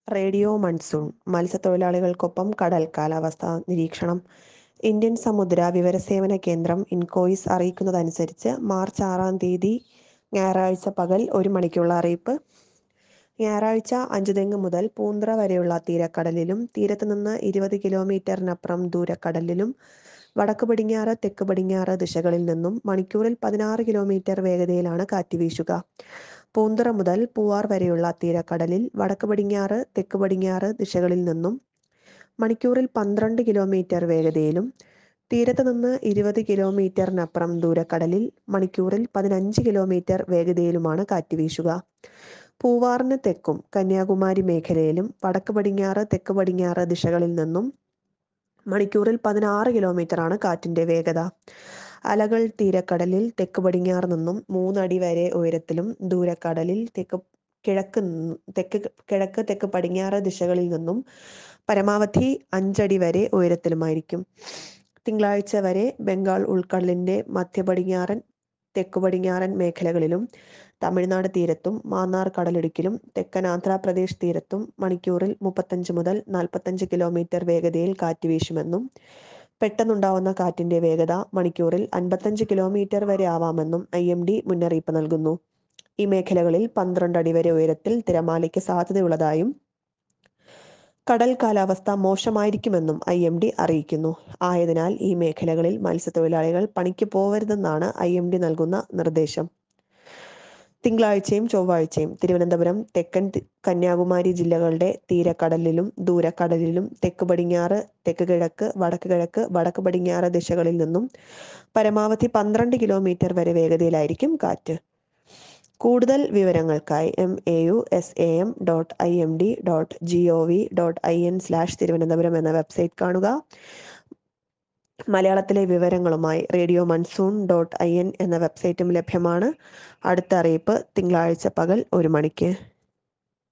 radio monsoon മത്സ്യത്തൊഴിലാളികൾക്കൊപ്പം കടൽ കാലാവസ്ഥാ നിരീക്ഷണം ഇന്ത്യൻ സമുദ്ര വിവരസേവന കേന്ദ്രം ഇൻകോയിസ് അറിയിക്കുന്നതനുസരിച്ച് മാർച്ച് ആറാം തീയതി ഞായറാഴ്ച പകൽ ഒരു മണിക്കുള്ള അറിയിപ്പ് ഞായറാഴ്ച അഞ്ചുതെങ്ങ് മുതൽ പൂന്ത്ര വരെയുള്ള തീരക്കടലിലും തീരത്ത് നിന്ന് ഇരുപത് കിലോമീറ്ററിനപ്പുറം ദൂരക്കടലിലും വടക്ക് പടിഞ്ഞാറ് തെക്ക് പടിഞ്ഞാറ് ദിശകളിൽ നിന്നും മണിക്കൂറിൽ പതിനാറ് കിലോമീറ്റർ വേഗതയിലാണ് കാറ്റ് വീശുക പൂന്തുറ മുതൽ പൂവാർ വരെയുള്ള തീരക്കടലിൽ വടക്ക് പടിഞ്ഞാറ് തെക്ക് പടിഞ്ഞാറ് ദിശകളിൽ നിന്നും മണിക്കൂറിൽ പന്ത്രണ്ട് കിലോമീറ്റർ വേഗതയിലും തീരത്ത് നിന്ന് ഇരുപത് കിലോമീറ്ററിനപ്പുറം ദൂരക്കടലിൽ മണിക്കൂറിൽ പതിനഞ്ച് കിലോമീറ്റർ വേഗതയിലുമാണ് കാറ്റ് വീശുക പൂവാറിന് തെക്കും കന്യാകുമാരി മേഖലയിലും വടക്ക് പടിഞ്ഞാറ് തെക്ക് പടിഞ്ഞാറ് ദിശകളിൽ നിന്നും മണിക്കൂറിൽ പതിനാറ് കിലോമീറ്ററാണ് കാറ്റിന്റെ വേഗത അലകൾ തീരക്കടലിൽ തെക്ക് പടിഞ്ഞാറ് നിന്നും മൂന്നടി വരെ ഉയരത്തിലും ദൂരക്കടലിൽ തെക്ക് കിഴക്ക് നിന്നും തെക്ക് കിഴക്ക് തെക്ക് പടിഞ്ഞാറ് ദിശകളിൽ നിന്നും പരമാവധി അഞ്ചടി വരെ ഉയരത്തിലുമായിരിക്കും തിങ്കളാഴ്ച വരെ ബംഗാൾ ഉൾക്കടലിന്റെ മധ്യ പടിഞ്ഞാറൻ തെക്ക് പടിഞ്ഞാറൻ മേഖലകളിലും തമിഴ്നാട് തീരത്തും മാന്നാർ കടലിടുക്കിലും തെക്കൻ ആന്ധ്രാപ്രദേശ് തീരത്തും മണിക്കൂറിൽ മുപ്പത്തഞ്ച് മുതൽ നാൽപ്പത്തഞ്ച് കിലോമീറ്റർ വേഗതയിൽ കാറ്റ് വീശുമെന്നും പെട്ടെന്നുണ്ടാവുന്ന കാറ്റിന്റെ വേഗത മണിക്കൂറിൽ അൻപത്തഞ്ച് കിലോമീറ്റർ വരെ ആവാമെന്നും ഐ എം ഡി മുന്നറിയിപ്പ് നൽകുന്നു ഈ മേഖലകളിൽ പന്ത്രണ്ട് അടി വരെ ഉയരത്തിൽ തിരമാലയ്ക്ക് സാധ്യതയുള്ളതായും കടൽ കാലാവസ്ഥ മോശമായിരിക്കുമെന്നും ഐ എം ഡി അറിയിക്കുന്നു ആയതിനാൽ ഈ മേഖലകളിൽ മത്സ്യത്തൊഴിലാളികൾ പണിക്ക് പോവരുതെന്നാണ് ഐ എം ഡി നൽകുന്ന നിർദ്ദേശം തിങ്കളാഴ്ചയും ചൊവ്വാഴ്ചയും തിരുവനന്തപുരം തെക്കൻ കന്യാകുമാരി ജില്ലകളുടെ തീരക്കടലിലും ദൂരക്കടലിലും തെക്ക് പടിഞ്ഞാറ് തെക്ക് കിഴക്ക് വടക്ക് കിഴക്ക് വടക്ക് പടിഞ്ഞാറ് ദിശകളിൽ നിന്നും പരമാവധി പന്ത്രണ്ട് കിലോമീറ്റർ വരെ വേഗതയിലായിരിക്കും കാറ്റ് കൂടുതൽ വിവരങ്ങൾക്കായി M A U S A M dot I M D dot G O V dot I N slash Thiruvananthapuram എന്ന വെബ്സൈറ്റ് കാണുക മലയാളത്തിലെ വിവരങ്ങളുമായി radio monsoon dot I N എന്ന വെബ്സൈറ്റും ലഭ്യമാണ് അടുത്ത അറിയിപ്പ് തിങ്കളാഴ്ച പകൽ ഒരു മണിക്ക്